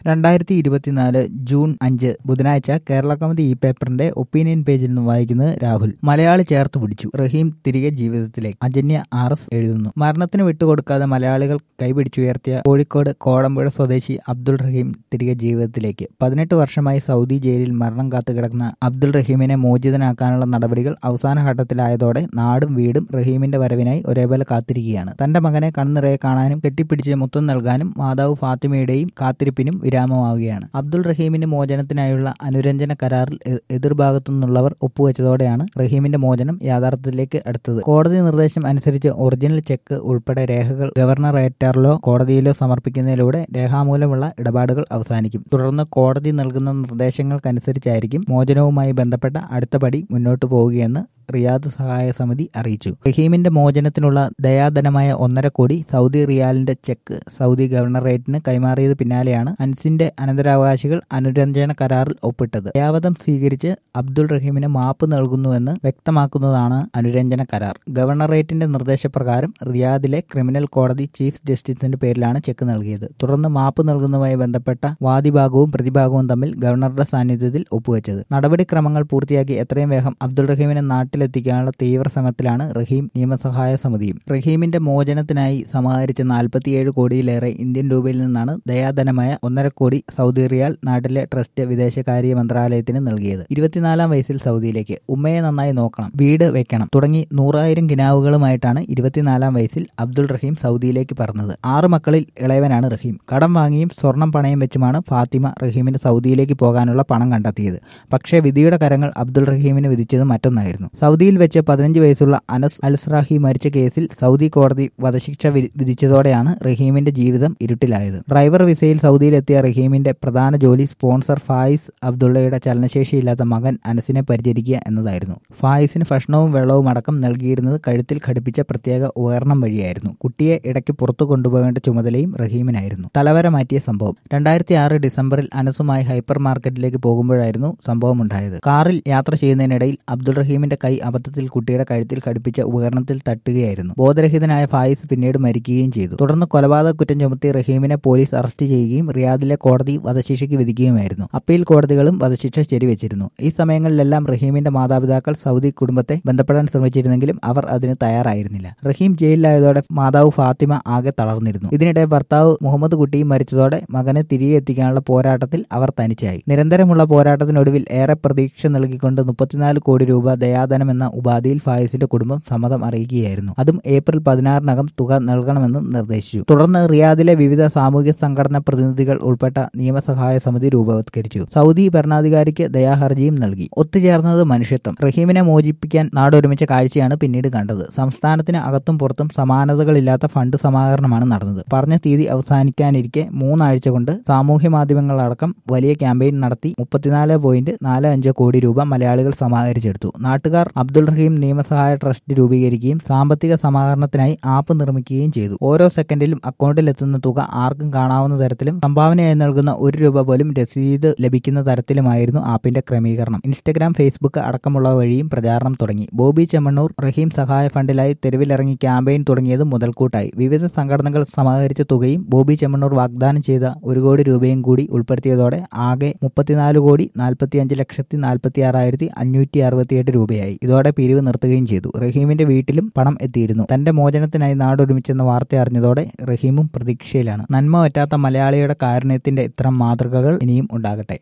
രണ്ടായിരത്തി ഇരുപത്തിനാല് ജൂൺ അഞ്ച് ബുധനാഴ്ച കേരള കൗമുദി ഈ പേപ്പറിന്റെ ഒപ്പീനിയൻ പേജിൽ നിന്ന് വായിക്കുന്നത് രാഹുൽ മലയാളി ചേർത്ത് പിടിച്ചു റഹീം തിരികെ ജീവിതത്തിലേക്ക് അജന്യ ആർ എസ് എഴുതുന്നു മരണത്തിന് വിട്ടുകൊടുക്കാതെ മലയാളികൾ കൈപിടിച്ചുയർത്തിയ കോഴിക്കോട് കോടമ്പുഴ സ്വദേശി അബ്ദുൾ റഹീം തിരികെ ജീവിതത്തിലേക്ക് പതിനെട്ട് വർഷമായി സൗദി ജയിലിൽ മരണം കാത്തു കിടക്കുന്ന അബ്ദുൾ റഹീമിനെ മോചിതനാക്കാനുള്ള നടപടികൾ അവസാന ഘട്ടത്തിലായതോടെ നാടും വീടും റഹീമിന്റെ വരവിനായി ഒരേപോലെ കാത്തിരിക്കുകയാണ് തന്റെ മകനെ കൺനിറയെ കാണാനും കെട്ടിപ്പിടിച്ച് മുത്തം നൽകാനും മാതാവ് ഫാത്തിമയുടെയും കാത്തിരിപ്പിനും വിരാമമാവുകയാണ് അബ്ദുൾ റഹീമിന്റെ മോചനത്തിനായുള്ള അനുരഞ്ജന കരാറിൽ എ- എതിർഭാഗത്തു നിന്നുള്ളവർ ഒപ്പുവെച്ചതോടെയാണ് റഹീമിന്റെ മോചനം യാഥാർത്ഥ്യത്തിലേക്ക് അടുത്തത് കോടതി നിർദ്ദേശം അനുസരിച്ച് ഒറിജിനൽ ചെക്ക് ഉൾപ്പെടെ രേഖകൾ ഗവർണറേറ്ററിലോ കോടതിയിലോ സമർപ്പിക്കുന്നതിലൂടെ രേഖാമൂലമുള്ള ഇടപാടുകൾ അവസാനിക്കും തുടർന്ന് കോടതി നൽകുന്ന നിർദ്ദേശങ്ങൾക്കനുസരിച്ചായിരിക്കും മോചനവുമായി ബന്ധപ്പെട്ട അടുത്ത പടി മുന്നോട്ടു പോവുകയെന്ന് റിയാദ് സഹായ സമിതി അറിയിച്ചു റഹീമിന്റെ മോചനത്തിനുള്ള ദയാധനമായ ഒന്നര കോടി സൗദി റിയാലിന്റെ ചെക്ക് സൗദി ഗവർണറേറ്റിന് കൈമാറിയത് പിന്നാലെയാണ് അൻസിന്റെ അനന്തരാവകാശികൾ അനുരഞ്ജന കരാറിൽ ഒപ്പിട്ടത് ദയാവധം സ്വീകരിച്ച് അബ്ദുൾ റഹീമിന് മാപ്പ് നൽകുന്നുവെന്ന് വ്യക്തമാക്കുന്നതാണ് അനുരഞ്ജന കരാർ ഗവർണറേറ്റിന്റെ നിർദ്ദേശപ്രകാരം റിയാദിലെ ക്രിമിനൽ കോടതി ചീഫ് ജസ്റ്റിസിന്റെ പേരിലാണ് ചെക്ക് നൽകിയത് തുടർന്ന് മാപ്പ് നൽകുന്നതുമായി ബന്ധപ്പെട്ട വാദിഭാഗവും പ്രതിഭാഗവും തമ്മിൽ ഗവർണറുടെ സാന്നിധ്യത്തിൽ ഒപ്പുവെച്ചത് നടപടിക്രമങ്ങൾ പൂർത്തിയാക്കി എത്രയും വേഗം അബ്ദുൾ റഹീമിനെ നാട്ടിലെത്തിക്കാനുള്ള തീവ്ര ശ്രമത്തിലാണ് റഹീം നിയമസഹായ സമിതിയും റഹീമിന്റെ മോചനത്തിനായി സമാഹരിച്ച നാൽപ്പത്തിയേഴ് കോടിയിലേറെ ഇന്ത്യൻ രൂപയിൽ നിന്നാണ് ദയാധനമായ ഒന്നര കോടി സൗദി റിയാൽ നാട്ടിലെ ട്രസ്റ്റ് വിദേശകാര്യ മന്ത്രാലയത്തിന് നൽകിയത് ഇരുപത്തിനാലാം വയസ്സിൽ സൗദിയിലേക്ക് ഉമ്മയെ നന്നായി നോക്കണം വീട് വെക്കണം തുടങ്ങി നൂറായിരം കിനാവുകളുമായിട്ടാണ് ഇരുപത്തിനാലാം വയസ്സിൽ അബ്ദുൾ റഹീം സൗദിയിലേക്ക് പറഞ്ഞത് ആറ് മക്കളിൽ ഇളയവനാണ് റഹീം കടം വാങ്ങിയും സ്വർണം പണയം വെച്ചുമാണ് ഫാത്തിമ റഹീമിന് സൗദിയിലേക്ക് പോകാനുള്ള പണം കണ്ടെത്തിയത് പക്ഷേ വിധിയുടെ കരങ്ങൾ അബ്ദുൾ റഹീമിന് വിധിച്ചത് മറ്റൊന്നായിരുന്നു സൗദിയിൽ വെച്ച് പതിനഞ്ച് വയസ്സുള്ള അനസ് അൽസ്രാഹി മരിച്ച കേസിൽ സൗദി കോടതി വധശിക്ഷ വി- വിധിച്ചതോടെയാണ് റഹീമിന്റെ ജീവിതം ഇരുട്ടിലായത് ഡ്രൈവർ വിസയിൽ സൗദിയിലെത്തിയ റഹീമിന്റെ പ്രധാന ജോലി സ്പോൺസർ ഫായിസ് അബ്ദുള്ളയുടെ ചലനശേഷിയില്ലാത്ത മകൻ അനസിനെ പരിചരിക്കുക എന്നതായിരുന്നു ഫായിസിന് ഭക്ഷണവും വെള്ളവും അടക്കം നൽകിയിരുന്നത് കഴുത്തിൽ ഘടിപ്പിച്ച പ്രത്യേക ഉപകരണം വഴിയായിരുന്നു കുട്ടിയെ ഇടയ്ക്ക് പുറത്തു കൊണ്ടുപോകേണ്ട ചുമതലയും റഹീമിനായിരുന്നു തലവര മാറ്റിയ സംഭവം രണ്ടായിരത്തി ആറ് ഡിസംബറിൽ അനസുമായി ഹൈപ്പർ മാർക്കറ്റിലേക്ക് പോകുമ്പോഴായിരുന്നു സംഭവം ഉണ്ടായത് കാറിൽ യാത്ര ചെയ്യുന്നതിനിടയിൽ അബ്ദുൾ റഹീമിന്റെ കൈ അബദ്ധത്തിൽ കുട്ടിയുടെ കഴുത്തിൽ ഘടിപ്പിച്ച ഉപകരണത്തിൽ തട്ടുകയായിരുന്നു ബോധരഹിതനായ ഫായിസ് പിന്നീട് മരിക്കുകയും ചെയ്തു തുടർന്ന് കൊലപാതക കുറ്റം ചുമത്തി റഹീമിനെ പോലീസ് അറസ്റ്റ് ചെയ്യുകയും റിയാദിലെ കോടതി വധശിക്ഷയ്ക്ക് വിധിക്കുകയുമായിരുന്നു അപ്പീൽ കോടതികളും വധശിക്ഷ ശരിവെച്ചിരുന്നു ഈ സമയങ്ങളിലെല്ലാം റഹീമിന്റെ മാതാപിതാക്കൾ സൗദി കുടുംബത്തെ ബന്ധപ്പെടാൻ ശ്രമിച്ചിരുന്നെങ്കിലും അവർ അതിന് തയ്യാറായിരുന്നില്ല റഹീം ജയിലിലായതോടെ മാതാവ് ഫാത്തിമ ആകെ തളർന്നിരുന്നു ഇതിനിടെ ഭർത്താവ് മുഹമ്മദ് കുട്ടിയും മരിച്ചതോടെ മകനെ തിരികെ എത്തിക്കാനുള്ള പോരാട്ടത്തിൽ അവർ തനിച്ചായി നിരന്തരമുള്ള പോരാട്ടത്തിനൊടുവിൽ ഏറെ പ്രതീക്ഷ നൽകിക്കൊണ്ട് മുപ്പത്തിനാല് കോടി രൂപ ദയാധനം എന്ന ഉപാധിയിൽ ഫായിസിന്റെ കുടുംബം സമ്മതം അറിയിക്കുകയായിരുന്നു അതും ഏപ്രിൽ പതിനാറിനകം തുക നൽകണമെന്ന് നിർദ്ദേശിച്ചു തുടർന്ന് റിയാദിലെ വിവിധ സാമൂഹ്യ സംഘടനാ പ്രതിനിധികൾ ഉൾപ്പെട്ട നിയമസഹായ സമിതി രൂപവത്കരിച്ചു സൗദി ഭരണാധികാരിക്ക് ദയാഹർജിയും നൽകി ഒത്തുചേർന്നത് മനുഷ്യത്വം റഹീമിനെ മോചിപ്പിക്കാൻ നാടൊരുമിച്ച കാഴ്ചയാണ് പിന്നീട് കണ്ടത് സംസ്ഥാനത്തിന് അകത്തും പുറത്തും സമാനതകളില്ലാത്ത ഫണ്ട് സമാഹരണമാണ് നടന്നത് പറഞ്ഞ തീയതി അവസാനിക്കാനിരിക്കെ മൂന്നാഴ്ച കൊണ്ട് സാമൂഹ്യ മാധ്യമങ്ങളടക്കം വലിയ ക്യാമ്പയിൻ നടത്തി മുപ്പത്തിനാല് പോയിന്റ് നാല് അഞ്ച് കോടി രൂപ മലയാളികൾ സമാഹരിച്ചെടുത്തു നാട്ടുകാർ അബ്ദുൾ റഹീം നിയമസഹായ ട്രസ്റ്റ് രൂപീകരിക്കുകയും സാമ്പത്തിക സമാഹരണത്തിനായി ആപ്പ് നിർമ്മിക്കുകയും ചെയ്തു ഓരോ സെക്കൻഡിലും അക്കൗണ്ടിൽ എത്തുന്ന തുക ആർക്കും കാണാവുന്ന തരത്തിലും സംഭാവനയായി നൽകുന്ന ഒരു രൂപ പോലും രസീത് ലഭിക്കുന്ന തരത്തിലുമായിരുന്നു ആപ്പിന്റെ ക്രമീകരണം ഇൻസ്റ്റഗ്രാം ഫേസ്ബുക്ക് അടക്കമുള്ള വഴിയും പ്രചാരണം തുടങ്ങി ബോബി ചെമ്മണ്ണൂർ റഹീം സഹായ ഫണ്ടിലായി തെരുവിലിറങ്ങി ക്യാമ്പയിൻ തുടങ്ങിയത് മുതൽക്കൂട്ടായി വിവിധ സംഘടനകൾ സമാഹരിച്ച തുകയും ബോബി ചെമ്മണ്ണൂർ വാഗ്ദാനം ചെയ്ത ഒരു കോടി രൂപയും കൂടി ഉൾപ്പെടുത്തിയതോടെ ആകെ മുപ്പത്തിനാല് കോടി നാൽപ്പത്തിയഞ്ച് ലക്ഷത്തി നാൽപ്പത്തി ആറായിരത്തി അഞ്ഞൂറ്റി അറുപത്തിയെട്ട് രൂപയായി ഇതോടെ പിരിവ് നിർത്തുകയും ചെയ്തു റഹീമിന്റെ വീട്ടിലും പണം എത്തിയിരുന്നു തന്റെ മോചനത്തിനായി നാടൊരുമിച്ചെന്ന വാർത്ത അറിഞ്ഞതോടെ റഹീമും പ്രതീക്ഷയിലാണ് നന്മ പറ്റാത്ത മലയാളിയുടെ കാരുണ്യത്തിന്റെ ഇത്തരം മാതൃകകൾ ഇനിയും ഉണ്ടാകട്ടെ